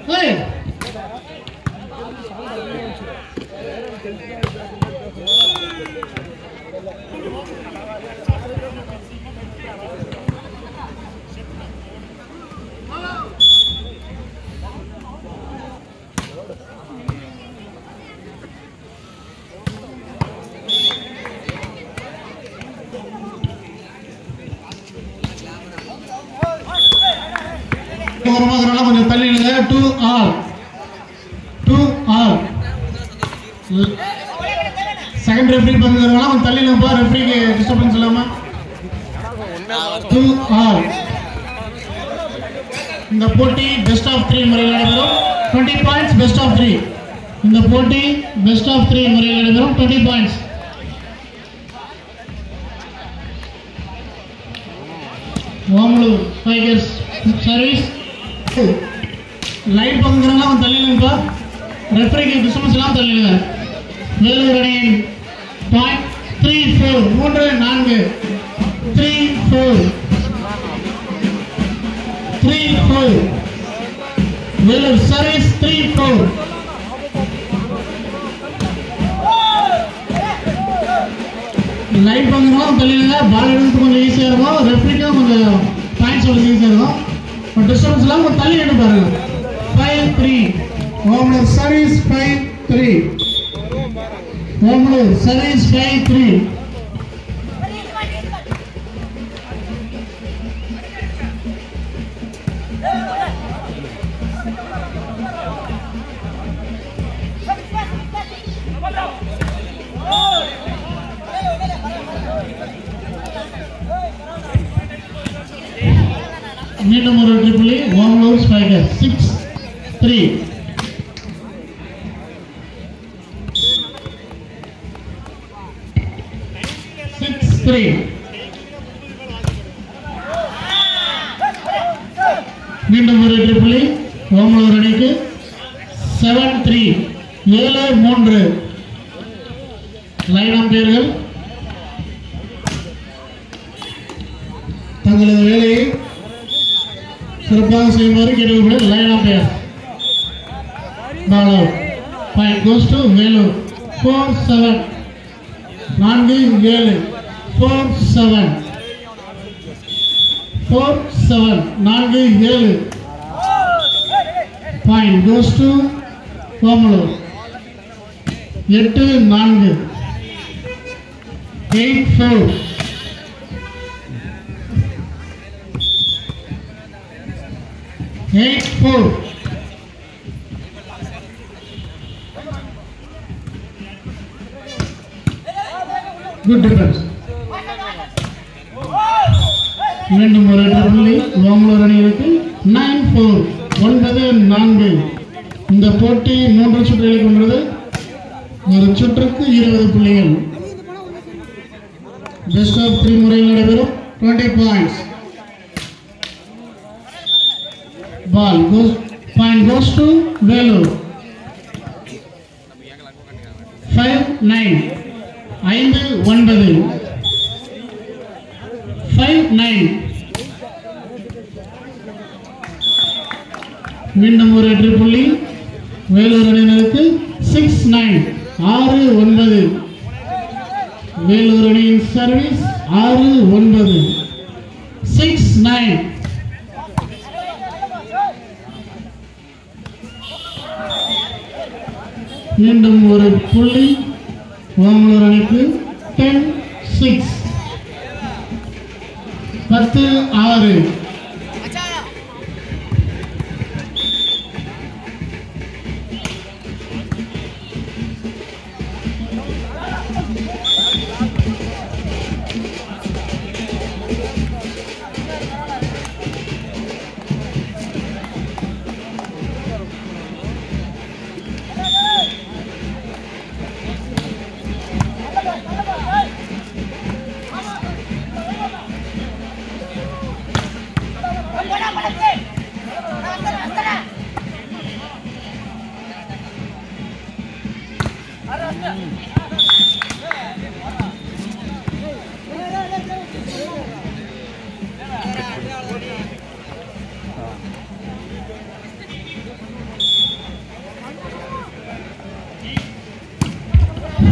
ஏய் ஓரமாக கொஞ்சம் தள்ளி நில்லுங்க two all two all second referee பண்ணுறதுனால கொஞ்சம் தள்ளி நில்லுப்பா ரெஃப்ரிக்கு டிஸ்டர்பன்ஸ் இல்லாம டூ ஆல் இந்த போட்டி பெஸ்ட் ஆஃப் த்ரீ முறையில் நடைபெறும் twenty points best of three இந்த போட்டி பெஸ்ட் ஆஃப் த்ரீ முறையில் நடைபெறும் twenty points Omalur tigers service light பங்குறவங்க அவன் தள்ளிடுங்கப்பா ரெஃப்ரிக்கு டிஸ்டர்பன்ஸ் எல்லாம் தள்ளிடுங்க வேலூர் அணியின் பாயிண்ட் த்ரீ ஃபோர் மூன்று நான்கு three four three four Vellore service three four light பண்ணுறோம் தெரியல பால் எடுத்து கொஞ்சம் ஈஸியாக இருக்கும் ரெஃப்ரிக்கும் கொஞ்சம் பாயிண்ட்ஸ் கொஞ்சம் ஈஸியாக இருக்கும் டிஸ்டர்பன்ஸ் எல்லாம் கொஞ்சம் தள்ளி எடுத்து பாருங்க five three Omalur service five three Omalur service five three மீண்டும் ஒரு ட்ரிபிளி Omalur spiker six three six three மீண்டும் ஒரு ட்ரிபிளி ஓமலூர் அணிக்கு செவன் த்ரீ ஏழு மூன்று லைன் அம்பையர்கள் தங்களது வேலையை சிறப்பாக செய்யுமாறு கேட்டுக்கொள்கிறேன் line off air ball out point goes to Vellore four seven நான்கு ஏழு ஃபோர் செவன் ஃபோர் செவன் நான்கு ஏழு பாயிண்ட் கோஸ் டு கோமலூர் எட்டு நான்கு eight four eight four. Good defense. மீண்டும் ஒரு புள்ளி ஓமலூர் அணிகளுக்கு நைன் ஃபோர் ஒன்பது நான்கு இந்த போட்டி மூன்று சுற்றுகளை கொண்டது ஒரு சுற்றுக்கு இருபது புள்ளிகள் பெஸ்ட் ஆஃப் த்ரீ முறையில் நடைபெறும் twenty points ball goes point goes to Velu. Five nine ஐந்து ஒன்பது ஃபைவ் நைன் மீண்டும் ஒரு வெற்றி புள்ளி வேலூர் அணியினருக்கு சிக்ஸ் நைன் ஆறு ஒன்பது வேலூர் அணியின் சர்வீஸ் ஆறு ஒன்பது சிக்ஸ் நைன் மீண்டும் ஒரு புள்ளி ஓமலூர் அணிக்கு டென் சிக்ஸ் பத்து ஆறு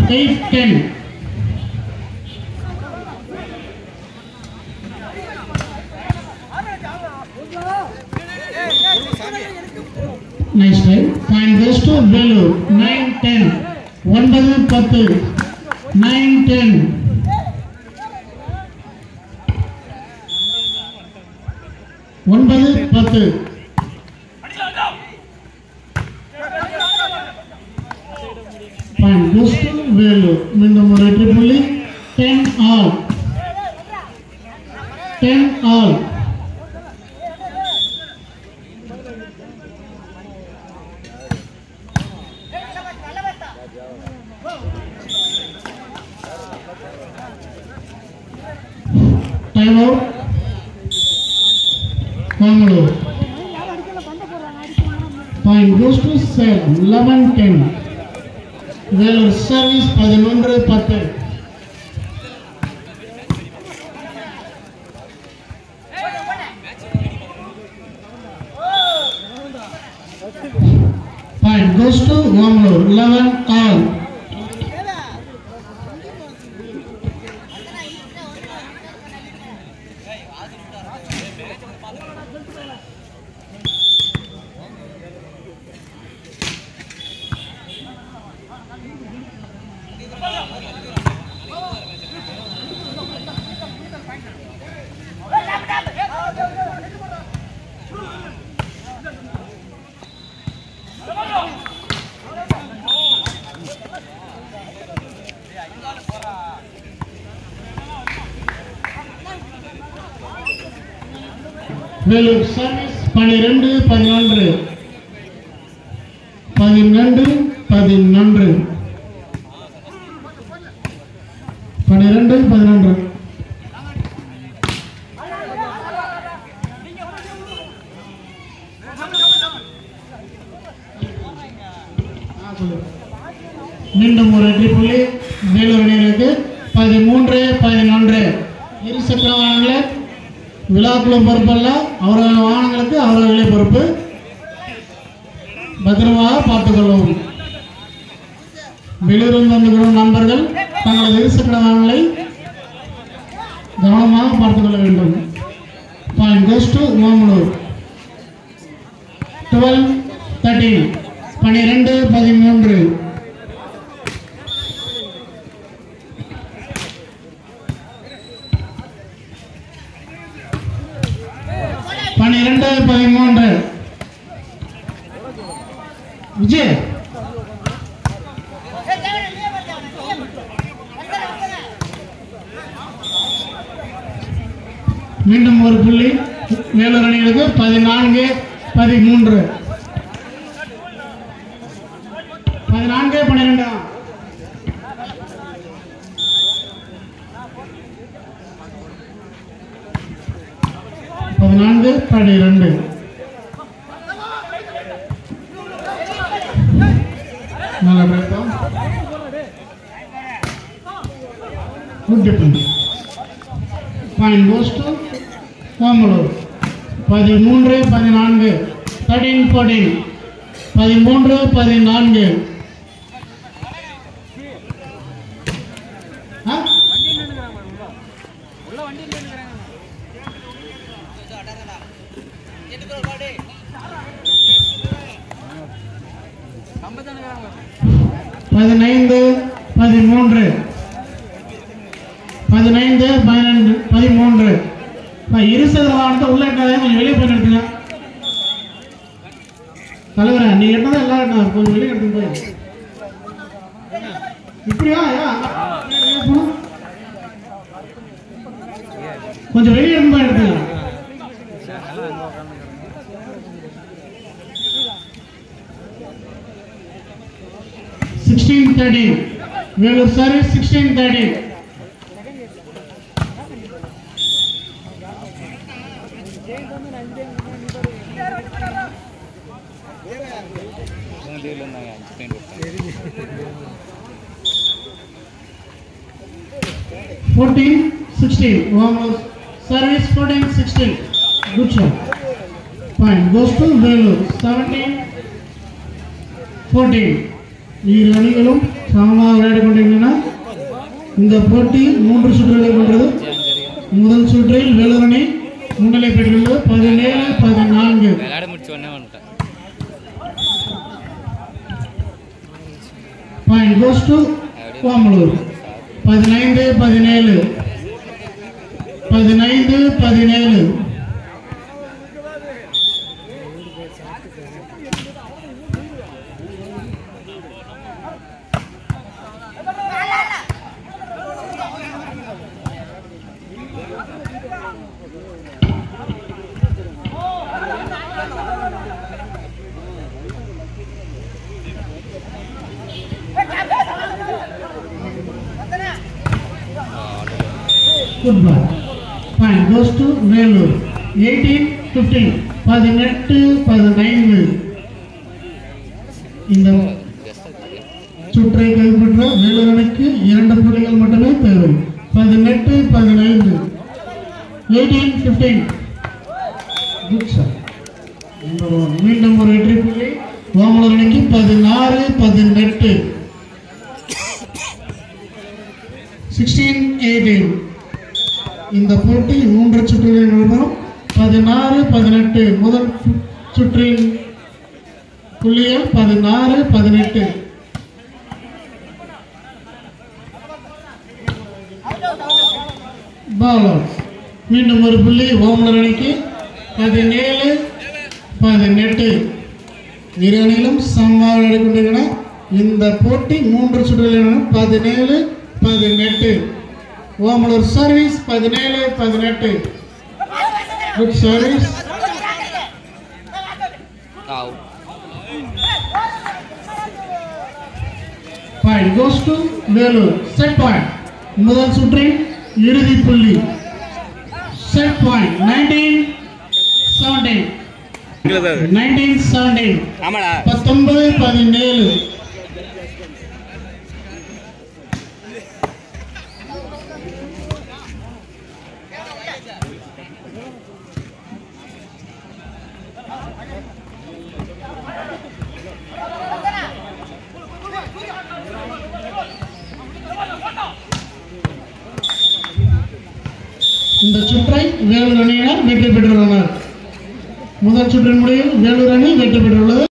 eight ten nice right point goes to Vellore nine ten ஒன்பது பத்து நைன் டென் ஒன்பது பத்து பாயிண்ட் கோஸ் டு வேலூர் மீண்டும் ஒரு வெற்றி புள்ளி ten all ten all time out Bangalore point goes to Salem eleven ten Vellore service பதினொன்று பத்து Point goes to Wamlur, 11 all. Vellore service பனிரெண்டு பதினொன்று பதினொன்று பதினொன்று பனிரெண்டு பதினொன்று மீண்டும் ஒரு வெற்றி புள்ளி வேலூர் அணியினருக்கு பதிமூன்று பதினொன்று இருசக்கர வாகனங்களை விழாக்குழும் பொறுப்பல்ல அவர்கள் வாகனங்களுக்கு அவர்களே பொறுப்பு பத்திரமாக பார்த்துக் கொள்ளவும் வெளியூரில் வந்துகிறோம் நண்பர்கள் தங்களது இருசக்கர வாகனங்களை கவனமாக பார்த்துக் கொள்ள வேண்டும் point goes to Omalur twelve thirteen பனிரெண்டு பதிமூன்று பனிரெண்டு பதிமூன்று விஜய் மீண்டும் ஒரு புள்ளி வேலூர் அணிகளுக்கு பதினான்கு பதிமூன்று பதினான்கு பன்னிரெண்டு பதினான்கு பன்னிரெண்டு நல்ல பிரயத்தம் good defence point goes to Omalur பதிமூன்று பதினான்கு தேர்ட்டீன் ஃபோர்டீன் பதிமூன்று பதினான்கு ஆ? பதினைந்து பதிமூன்று பதினைந்து பதினெண்டு பதிமூன்று இப்ப இருசக்கர வாகனத்தை உள்ள எட்டாதே கொஞ்சம் வெளியே போய் நிறுத்துங்க தலைவரே நீ எட்டதான் எல்லாம் எட்டா கொஞ்சம் வெளியே எடுத்து போய் இப்படியா ஐயா? எங்க போகணும்? கொஞ்சம் வெளியே எடுத்து போய் எடுத்துங்க sixteen thirteen Vellore service sixteen thirteen fourteen sixteen service fourteen sixteen good shot point goes to Vellore seventeen fourteen இரு அணிகளும் சமமாக விளையாடி கொண்டிருக்கின்றன இந்த போட்டி மூன்று சுற்றுகளை கொண்டது முதல் சுற்றில் வேலூர் அணி முன்னிலை பெற்றுள்ளது பதினேழு பதினான்கு விளையாட முடிச்ச உடனே வந்துட்டேன் பாயிண்ட் கோஸ் டு கோமலூர் பதினைந்து பதினேழு பதினைந்து பதினேழு football point goes to Vellore eighteen fifteen பதினெட்டு பதினைந்து இந்த சுற்றை கைப்பற்ற வேலூர் அணிக்கு இரண்டு புள்ளிகள் மட்டுமே தேவை பதினெட்டு பதினைந்து eighteen fifteen good sir number one மீண்டும் ஒரு வெற்றி புள்ளி ஓமலூர் அணிக்கு பதினாறு பதினெட்டு சிக்ஸ்டீன் எயிட்டீன் இந்த போட்டி மூன்று சுற்றுகளில் நடைபெறும் பதினாறு பதினெட்டு முதல் சு- சுற்றின் புள்ளிகள் பதினாறு பதினெட்டு பாலர் மீண்டும் ஒரு புள்ளி ஓமலர் அணிக்கு பதினேழு பதினெட்டு இரு அணிகளும் சமமாக விளையாடிக் கொண்டிருக்கின்றன இந்த போட்டி மூன்று சுற்றுகளில் நடைபெறும். பதினேழு பதினெட்டு ஓமலூர் சர்வீஸ் பதினேழு பதினெட்டு குட் சர்வீஸ் ஆவ் point goes to Vellore set point முதல் சுற்றின் இறுதி புள்ளி set point nineteen seventeen nineteen seventeen ஆமாடா பத்தொன்பது பதினேழு இந்த சுற்றை வேலூர் அணியினர் வெற்றி பெற்றுள்ளனர் முதல் சுற்றின் முடிவில் வேலூர் அணி வெற்றி பெற்றுள்ளது